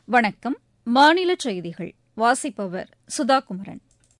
வணக்கம் மாநில செய்திகள் வாசிப்பவர் சுதா குமரன்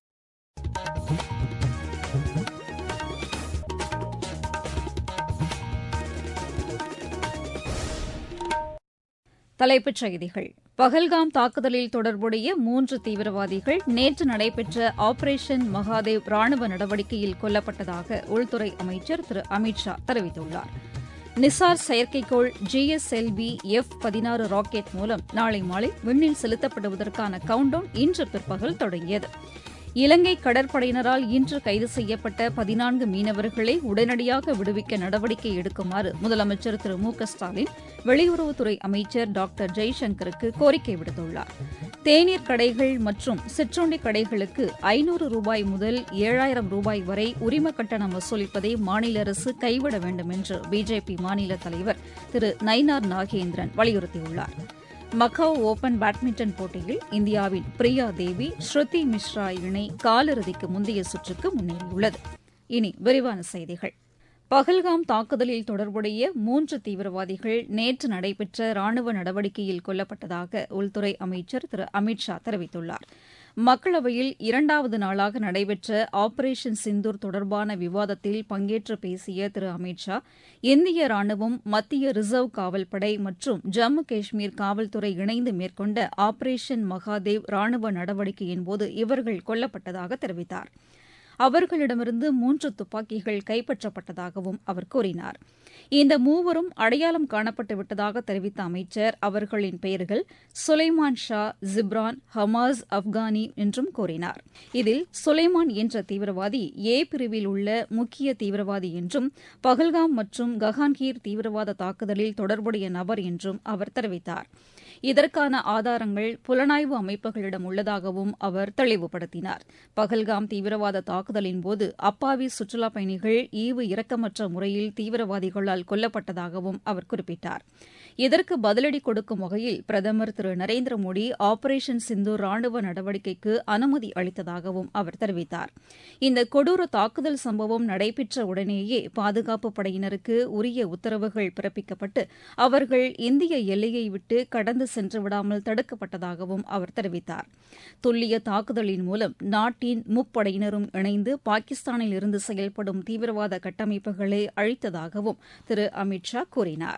தலைப்புச் செய்திகள் பகல்காம் தாக்குதலில் தொடர்புடைய மூன்று தீவிரவாதிகள் நேற்று நடைபெற்ற ஆபரேஷன் மகாதேவ் ராணுவ நடவடிக்கையில் கொல்லப்பட்டதாக உள்துறை அமைச்சர் திரு அமித் ஷா தெரிவித்துள்ளார் நிசார் செயற்கைக்கோள் ஜிஎஸ்எல்வி எஃப் பதினாறு ராக்கெட் மூலம் நாளை மாலை விண்ணில் செலுத்தப்படுவதற்கான கவுண்டவுன் இன்று பிற்பகல் தொடங்கியது இலங்கை கடற்படையினரால் இன்று கைது செய்யப்பட்ட பதினான்கு மீனவர்களை உடனடியாக விடுவிக்க நடவடிக்கை எடுக்குமாறு முதலமைச்சர் திரு மு க ஸ்டாலின் வெளியுறவுத்துறை அமைச்சர் டாக்டர் ஜெய்சங்கருக்கு கோரிக்கை விடுத்துள்ளார் தேநீர் கடைகள் மற்றும் சிற்றுண்டி கடைகளுக்கு ஐநூறு ரூபாய் முதல் ஏழாயிரம் ரூபாய் வரை உரிம கட்டணம் வசூலிப்பதை மாநில அரசு கைவிட வேண்டும் என்று பிஜேபி மாநில தலைவர் திரு நயினார் நாகேந்திரன் வலியுறுத்தியுள்ளார் மக்காவ் ஓபன் பேட்மிண்டன் போட்டியில் இந்தியாவின் பிரியா தேவி ஸ்ருதி மிஸ்ரா இணை காலிறுதிக்கு முந்தைய சுற்றுக்கு முன்னேறியுள்ளது இனி விரிவான செய்திகள் பகல்காம் தாக்குதலில் தொடர்புடைய மூன்று தீவிரவாதிகள் நேற்று நடைபெற்ற ராணுவ நடவடிக்கையில் கொல்லப்பட்டதாக உள்துறை அமைச்சர் திரு அமித் ஷா தெரிவித்துள்ளார் மக்களவையில் இரண்டாவது நாளாக நடைபெற்ற ஆபரேஷன் சிந்தூர் தொடர்பான விவாதத்தில் பங்கேற்று பேசிய திரு அமித் ஷா இந்திய ராணுவம் மத்திய ரிசர்வ் காவல்படை மற்றும் ஜம்மு காஷ்மீர் காவல்துறை இணைந்து மேற்கொண்ட ஆபரேஷன் மகாதேவ் ராணுவ நடவடிக்கையின்போது இவர்கள் கொல்லப்பட்டதாக தெரிவித்தார் அவர்களிடமிருந்து மூன்று துப்பாக்கிகள் கைப்பற்றப்பட்டதாகவும் அவர் கூறினார் இந்த மூவரும் அடையாளம் காணப்பட்டு விட்டதாக தெரிவித்த அமைச்சர் அவர்களின் பெயர்கள் சுலைமான் ஷா ஜிப்ரான் ஹமாஸ் அப்கானி என்றும் கூறினார் இதில் சுலைமான் என்ற தீவிரவாதி ஏ பிரிவில் உள்ள முக்கிய தீவிரவாதி என்றும் பகல்காம் மற்றும் கஹான்கீர் தீவிரவாத தாக்குதலில் தொடர்புடைய நபர் என்றும் அவர் தெரிவித்தார் இதற்கான ஆதாரங்கள் புலனாய்வு அமைப்புகளிடம் உள்ளதாகவும் அவர் தெளிவுபடுத்தினார் பகல்காம் தீவிரவாத தாக்குதலின்போது அப்பாவி சுற்றுலாப் பயணிகள் ஈவு இரக்கமற்ற முறையில் தீவிரவாதிகளால் கொல்லப்பட்டதாகவும் அவர் குறிப்பிட்டார் இதற்கு பதிலடி கொடுக்கும் வகையில் பிரதமர் திரு நரேந்திர மோடி ஆபரேஷன் சிந்து ராணுவ நடவடிக்கைக்கு அனுமதி அளித்ததாகவும் அவர் தெரிவித்தார் இந்த கொடூர தாக்குதல் சம்பவம் நடைபெற்ற உடனேயே பாதுகாப்பு படையினருக்கு உரிய உத்தரவுகள் பிறப்பிக்கப்பட்டு அவர்கள் இந்திய எல்லையை விட்டு கடந்து சென்று விடாமல் தடுக்கப்பட்டதாகவும் அவர் தெரிவித்தார் துல்லிய தாக்குதலின் மூலம் நாட்டின் முப்படையினரும் இணைந்து பாகிஸ்தானில் இருந்து செயல்படும் தீவிரவாத கட்டமைப்புகளை அழித்ததாகவும் திரு அமித் ஷா கூறினார்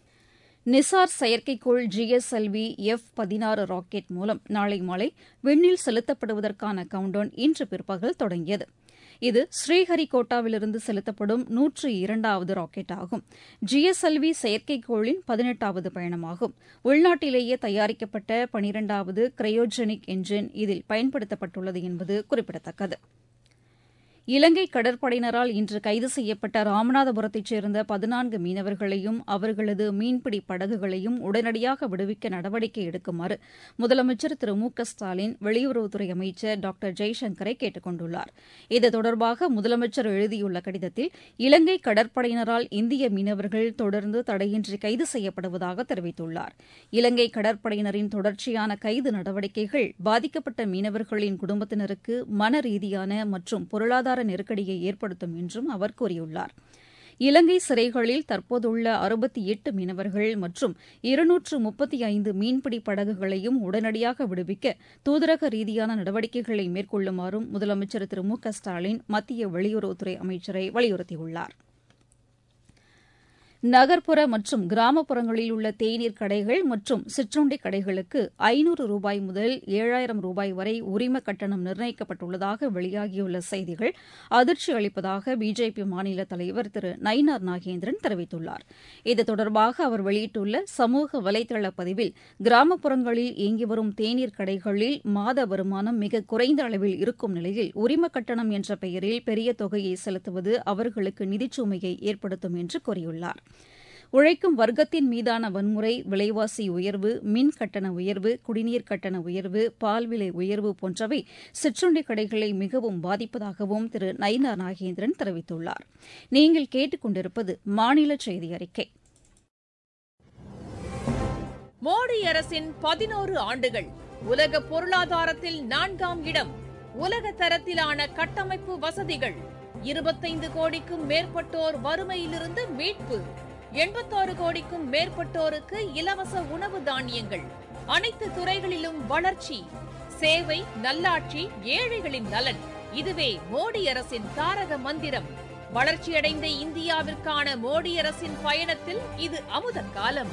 நிசார் செயற்கைக்கோள் ஜிஎஸ்எல்வி எஃப் பதினாறு ராக்கெட் மூலம் நாளை மாலை விண்ணில் செலுத்தப்படுவதற்கான கவுண்டவுன் இன்று பிற்பகல் தொடங்கியது இது ஸ்ரீஹரிகோட்டாவிலிருந்து செலுத்தப்படும் நூற்று இரண்டாவது ராக்கெட் ஆகும் ஜிஎஸ்எல்வி செயற்கைக்கோளின் பதினெட்டாவது பயணமாகும் உள்நாட்டிலேயே தயாரிக்கப்பட்ட பனிரெண்டாவது கிரையோஜெனிக் என்ஜின் இதில் பயன்படுத்தப்பட்டுள்ளது என்பது குறிப்பிடத்தக்கது இலங்கை கடற்படையினரால் இன்று கைது செய்யப்பட்ட ராமநாதபுரத்தைச் சேர்ந்த பதினான்கு மீனவர்களையும் அவர்களது மீன்பிடி படகுகளையும் உடனடியாக விடுவிக்க நடவடிக்கை எடுக்குமாறு முதலமைச்சர் திரு மு க ஸ்டாலின் வெளியுறவுத்துறை அமைச்சர் டாக்டர் ஜெய்சங்கரை கேட்டுக் கொண்டுள்ளார் இது தொடர்பாக முதலமைச்சர் எழுதியுள்ள கடிதத்தில் இலங்கை கடற்படையினரால் இந்திய மீனவர்கள் தொடர்ந்து தடையின்றி கைது செய்யப்படுவதாக தெரிவித்துள்ளார் இலங்கை கடற்படையினரின் தொடர்ச்சியான கைது நடவடிக்கைகள் பாதிக்கப்பட்ட மீனவர்களின் குடும்பத்தினருக்கு மன ரீதியான மற்றும் பொருளாதார நெருக்கடியை ஏற்படுத்தும் என்றும் அவர் கூறியுள்ளார் இலங்கை சிறைகளில் தற்போதுள்ள அறுபத்தி எட்டு மீனவர்கள் மற்றும் இருநூற்று முப்பத்தி ஐந்து மீன்பிடி படகுகளையும் உடனடியாக விடுவிக்க தூதரக ரீதியான நடவடிக்கைகளை மேற்கொள்ளுமாறும் முதலமைச்சர் திரு மு க ஸ்டாலின் மத்திய வெளியுறவுத்துறை அமைச்சரை வலியுறுத்தியுள்ளார் நகர்ப்புற மற்றும் கிராமப்புறங்களில் உள்ள தேநீர் கடைகள் மற்றும் சிற்றுண்டி கடைகளுக்கு ஐநூறு ரூபாய் முதல் ஏழாயிரம் ரூபாய் வரை உரிம கட்டணம் நிர்ணயிக்கப்பட்டுள்ளதாக வெளியாகியுள்ள செய்திகள் அதிர்ச்சி அளிப்பதாக பிஜேபி மாநில தலைவர் திரு நயினார் நாகேந்திரன் தெரிவித்துள்ளார் இது தொடர்பாக அவர் வெளியிட்டுள்ள சமூக வலைதள பதிவில் கிராமப்புறங்களில் இயங்கி வரும் தேநீர் கடைகளில் மாத வருமானம் மிக குறைந்த அளவில் இருக்கும் நிலையில் உரிம கட்டணம் என்ற பெயரில் பெரிய தொகையை செலுத்துவது அவர்களுக்கு நிதிச்சுமையை ஏற்படுத்தும் என்று கூறியுள்ளார் உழைக்கும் வர்க்கத்தின் மீதான வன்முறை விலைவாசி உயர்வு மின் கட்டண உயர்வு குடிநீர் கட்டண உயர்வு பால் விலை உயர்வு போன்றவை சிற்றுண்டி கடைகளை மிகவும் பாதிப்பதாகவும் திரு நயினா நாகேந்திரன் தெரிவித்துள்ளார் நீங்கள் கேட்டுக் கொண்டிருப்பது மாநில செய்தி அறிக்கை மோடி அரசின் பதினோரு ஆண்டுகள் உலக பொருளாதாரத்தில் நான்காம் இடம் உலக தரத்திலான கட்டமைப்பு வசதிகள் இருபத்தைந்து கோடிக்கும் மேற்பட்டோர் வறுமையிலிருந்து மீட்பு எண்பத்தாறு கோடிக்கும் மேற்பட்டோருக்கு இலவச உணவு தானியங்கள் அனைத்து துறைகளிலும் வளர்ச்சி சேவை நல்லாட்சி ஏழைகளின் நலன் இதுவே மோடி அரசின் தாரக மந்திரம் வளர்ச்சியடைந்த இந்தியாவிற்கான மோடி அரசின் பயணத்தில் இது அமுத காலம்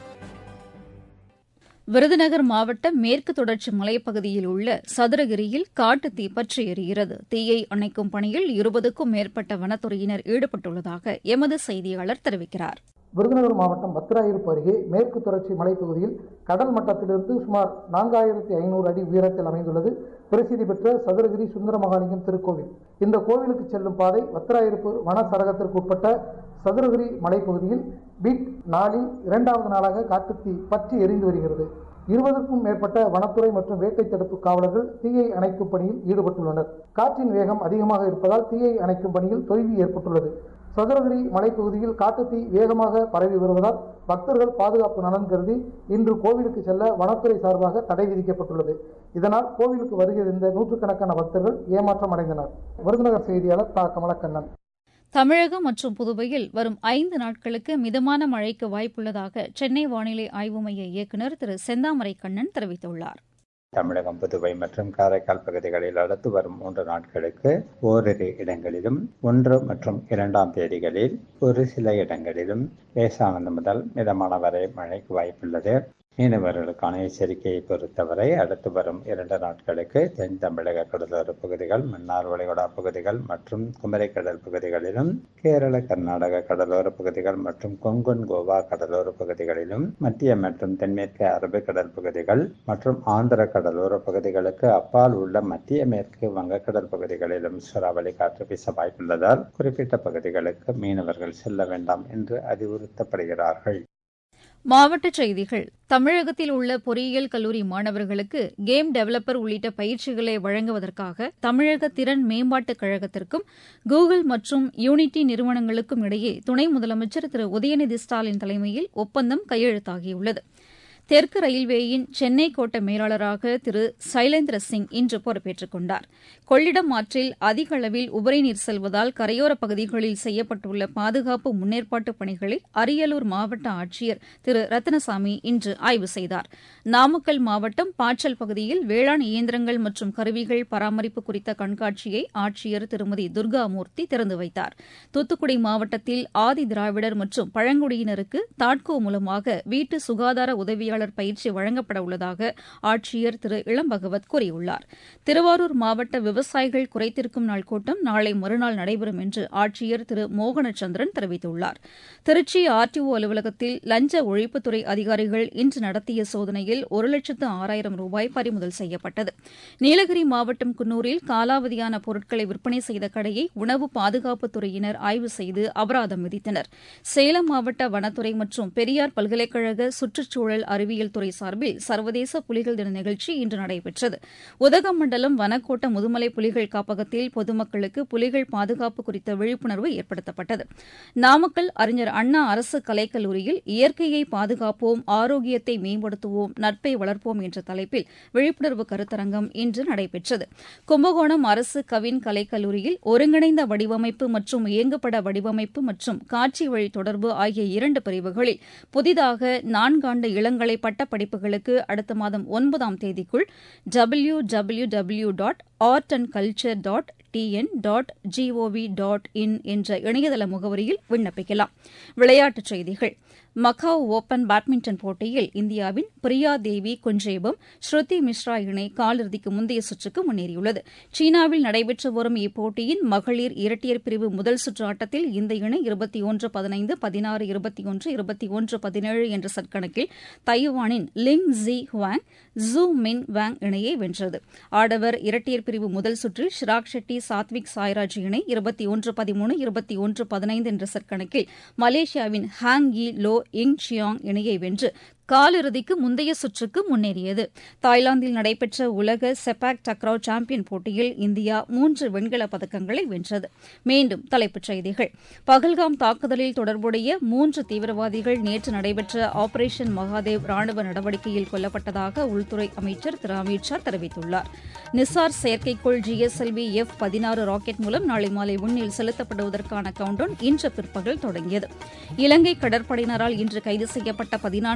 விருதுநகர் மாவட்டம் மேற்கு தொடர்ச்சி மலைப்பகுதியில் உள்ள சதுரகிரியில் காட்டு தீ பற்றி எரிகிறது தீயை அணைக்கும் பணியில் இருபதுக்கும் மேற்பட்ட வனத்துறையினர் ஈடுபட்டுள்ளதாக எமது செய்தியாளர் தெரிவிக்கிறார் விருதுநகர் மாவட்டம் பத்திராயிருப்பு அருகே மேற்கு தொடர்ச்சி மலைப்பகுதியில் கடல் மட்டத்திலிருந்து சுமார் நான்காயிரத்தி ஐநூறு அடி உயரத்தில் அமைந்துள்ளது பிரசித்தி பெற்ற சதுரகிரி சுந்தரமகாலிங்கம் திருக்கோவில் இந்த கோவிலுக்கு செல்லும் பாதை வத்திராயிருப்பு வன சரகத்திற்கு உட்பட்ட சதுரகிரி மலைப்பகுதியில் பீட் நாளில் இரண்டாவது நாளாக காட்டுத்தீ பற்றி எரிந்து வருகிறது இருபதற்கும் மேற்பட்ட வனத்துறை மற்றும் வேட்டை தடுப்பு காவலர்கள் தீயை அணைக்கும் பணியில் ஈடுபட்டுள்ளனர் காற்றின் வேகம் அதிகமாக இருப்பதால் தீயை அணைக்கும் பணியில் தொய்வு ஏற்பட்டுள்ளது சதுரகிரி மலைப்பகுதியில் காட்டுத்தீ வேகமாக பரவி வருவதால் பக்தர்கள் பாதுகாப்பு நலன் கருதி இன்று கோவிலுக்கு செல்ல வனத்துறை சார்பாக தடை விதிக்கப்பட்டுள்ளது இதனால் கோவிலுக்கு வருகை இருந்த நூற்றுக்கணக்கான பக்தர்கள் ஏமாற்றம் அடைந்தனர் விருதுநகர் செய்தியாளர் தா கமலக்கண்ணன் தமிழகம் மற்றும் புதுவையில் வரும் ஐந்து நாட்களுக்கு மிதமான மழைக்கு வாய்ப்புள்ளதாக சென்னை வானிலை ஆய்வு மைய இயக்குநர் திரு செந்தாமரை கண்ணன் தெரிவித்துள்ளார் தமிழகம் புதுவை மற்றும் காரைக்கால் பகுதிகளில் அடுத்து வரும் மூன்று நாட்களுக்கு ஓரிரு இடங்களிலும் ஒன்று மற்றும் இரண்டாம் தேதிகளில் ஒரு சில இடங்களிலும் லேசானது முதல் மிதமான வரை மழைக்கு வாய்ப்புள்ளது மீனவர்களுக்கான எச்சரிக்கையை பொறுத்தவரை அடுத்து வரும் இரண்டு நாட்களுக்கு தென் தமிழக கடலோர பகுதிகள் மன்னார் வளைகுடா பகுதிகள் மற்றும் குமரிக்கடல் பகுதிகளிலும் கேரள கர்நாடக கடலோர பகுதிகள் மற்றும் கொங்கன் கோவா கடலோர பகுதிகளிலும் மத்திய மற்றும் தென்மேற்கு அரபிக்கடல் பகுதிகள் மற்றும் ஆந்திர கடலோர பகுதிகளுக்கு அப்பால் உள்ள மத்திய மேற்கு வங்கக்கடல் பகுதிகளிலும் சூறாவளி காற்று வீச வாய்ப்புள்ளதால் குறிப்பிட்ட பகுதிகளுக்கு மீனவர்கள் செல்ல வேண்டாம் என்று அறிவுறுத்தப்படுகிறார்கள் மாவட்டச் செய்திகள் தமிழகத்தில் உள்ள பொறியியல் கல்லூரி மாணவர்களுக்கு கேம் டெவலப்பர் உள்ளிட்ட பயிற்சிகளை வழங்குவதற்காக தமிழக திறன் மேம்பாட்டுக் கழகத்திற்கும் கூகுள் மற்றும் யூனிட்டி நிறுவனங்களுக்கும் இடையே துணை முதலமைச்சர் திரு உதயநிதி ஸ்டாலின் தலைமையில் ஒப்பந்தம் கையெழுத்தாகியுள்ளது தெற்கு ரயில்வேயின் சென்னை கோட்ட மேலாளராக திரு சைலேந்திர சிங் இன்று பொறுப்பேற்றுக் கொண்டார் கொள்ளிடம் ஆற்றில் அதிக அளவில் உபரி நீர் செல்வதால் கரையோரப் பகுதிகளில் செய்யப்பட்டுள்ள பாதுகாப்பு முன்னேற்பாட்டுப் பணிகளை அரியலூர் மாவட்ட ஆட்சியர் திரு ரத்னசாமி இன்று ஆய்வு செய்தார் நாமக்கல் மாவட்டம் பாச்சல் பகுதியில் வேளாண் இயந்திரங்கள் மற்றும் கருவிகள் பராமரிப்பு குறித்த கண்காட்சியை ஆட்சியர் திருமதி துர்காமூர்த்தி திறந்து வைத்தார் தூத்துக்குடி மாவட்டத்தில் ஆதி திராவிடர் மற்றும் பழங்குடியினருக்கு தாட்கோ மூலமாக வீட்டு சுகாதார உதவியாளர் பயிற்சி வழங்கப்பட உள்ளதாக ஆட்சியர் திரு இளம்பகவத் கூறியுள்ளார் திருவாரூர் மாவட்ட விவசாயிகள் குறைதீர்க்கும் நாள் கூட்டம் நாளை மறுநாள் நடைபெறும் என்று ஆட்சியர் திரு மோகனச்சந்திரன் தெரிவித்துள்ளார் திருச்சி ஆர்டிஓ அலுவலகத்தில் லஞ்ச ஒழிப்புத்துறை அதிகாரிகள் இன்று நடத்திய சோதனையில் ஒரு லட்சத்து ஆறாயிரம் ரூபாய் பறிமுதல் செய்யப்பட்டது நீலகிரி மாவட்டம் குன்னூரில் காலாவதியான பொருட்களை விற்பனை செய்த கடையை உணவு பாதுகாப்புத்துறையினர் ஆய்வு செய்து அபராதம் விதித்தனர் சேலம் மாவட்ட வனத்துறை மற்றும் பெரியார் பல்கலைக்கழக சுற்றுச்சூழல் அறிவியல் துறை சார்பில் சர்வதேச புலிகள் தின நிகழ்ச்சி இன்று நடைபெற்றது உதகமண்டலம் வனக்கோட்ட முதுமலை புலிகள் காப்பகத்தில் பொதுமக்களுக்கு புலிகள் பாதுகாப்பு குறித்த விழிப்புணர்வு ஏற்படுத்தப்பட்டது நாமக்கல் அறிஞர் அண்ணா அரசு கலைக்கல்லூரியில் இயற்கையை பாதுகாப்போம் ஆரோக்கியத்தை மேம்படுத்துவோம் நட்பை வளர்ப்போம் என்ற தலைப்பில் விழிப்புணர்வு கருத்தரங்கம் இன்று நடைபெற்றது கும்பகோணம் அரசு கவின் கலைக்கல்லூரியில் ஒருங்கிணைந்த வடிவமைப்பு மற்றும் இயங்குபட வடிவமைப்பு மற்றும் காட்சி வழி தொடர்பு ஆகிய இரண்டு பிரிவுகளில் புதிதாக நான்காண்டு இளங்கலை பட்டப் படிப்புகளுக்கு அடுத்த மாதம் ஒன்பதாம் தேதிக்குள் W W W dot art and culture dot T N dot G O V dot in என்ற இணையதள முகவரியில் விண்ணப்பிக்கலாம் விளையாட்டுச் செய்திகள் மக்காவ் ஓபன் பேட்மிண்டன் போட்டியில் இந்தியாவின் பிரியா தேவி குஞ்சேபம் ஸ்ருதி மிஸ்ரா இணை காலிறுதிக்கு முந்தைய சுற்றுக்கு முன்னேறியுள்ளது சீனாவில் நடைபெற்று வரும் இப்போட்டியின் மகளிர் இரட்டையர் பிரிவு முதல் சுற்று ஆட்டத்தில் இந்த இணை இருபத்தி ஒன்று பதினைந்து பதினாறு இருபத்தி ஒன்று இருபத்தி ஒன்று பதினேழு என்ற செட் கணக்கில் தைவானின் Ling Ji Huang Ju Min Wang இணையை வென்றது ஆடவர் இரட்டையர் பிரிவு முதல் சுற்றில் ஷிராக் ஷெட்டி சாத்விக் சாய்ராஜ் இணை இருபத்தி ஒன்று பதிமூணு இருபத்தி ஒன்று பதினைந்து என்ற செட் கணக்கில் மலேசியாவின் ஹாங் யி லோ இங் சியாங் இணையை வென்று காலிறுதிக்கு முந்தைய சுற்றுக்கு முன்னேறியது தாய்லாந்தில் நடைபெற்ற உலக செபாக் டக்ராவ் சாம்பியன் போட்டியில் இந்தியா மூன்று வெண்கலப் பதக்கங்களை வென்றது மீண்டும் தலைப்புச் செய்திகள் பகல்காம் தாக்குதலில் தொடர்புடைய மூன்று தீவிரவாதிகள் நேற்று நடைபெற்ற ஆபரேஷன் மகாதேவ் ராணுவ நடவடிக்கையில் கொல்லப்பட்டதாக உள்துறை அமைச்சர் திரு அமித் ஷா தெரிவித்துள்ளார் நிசார் செயற்கைக்கோள் ஜிஎஸ்எல்வி எஃப் பதினாறு ராக்கெட் மூலம் நாளை மாலை விண்ணில் செலுத்தப்படுவதற்கான கவுண்டவுன் இன்று பிற்பகல் தொடங்கியது இலங்கை கடற்படையினரால் இன்று கைது செய்யப்பட்ட பதினான்கு மீனவர்கள்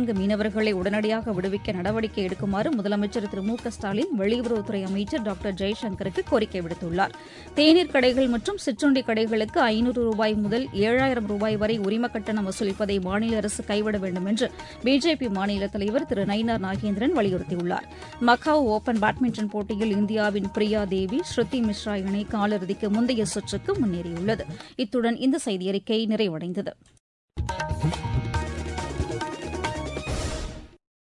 அவர்களை உடனடியாக விடுவிக்க நடவடிக்கை எடுக்குமாறு முதலமைச்சர் திரு மு க ஸ்டாலின் வெளியுறவுத்துறை அமைச்சர் டாக்டர் ஜெய்சங்கருக்கு கோரிக்கை விடுத்துள்ளார் தேநீர் கடைகள் மற்றும் சிற்றுண்டி கடைகளுக்கு ஐநூறு ரூபாய் முதல் ஏழாயிரம் ரூபாய் வரை உரிம கட்டணம் வசூலிப்பதை மாநில அரசு கைவிட வேண்டும் என்று பிஜேபி மாநில தலைவர் திரு நயினார் நாகேந்திரன் வலியுறுத்தியுள்ளார் மக்காவ் ஓபன் பேட்மிண்டன் போட்டியில் இந்தியாவின் பிரியா தேவி ஸ்ருதி மிஸ்ரா இணை காலிறுதிக்கு முந்தைய சுற்றுக்கு முன்னேறியுள்ளது இத்துடன் இந்த செய்தியறிக்கை நிறைவடைந்தது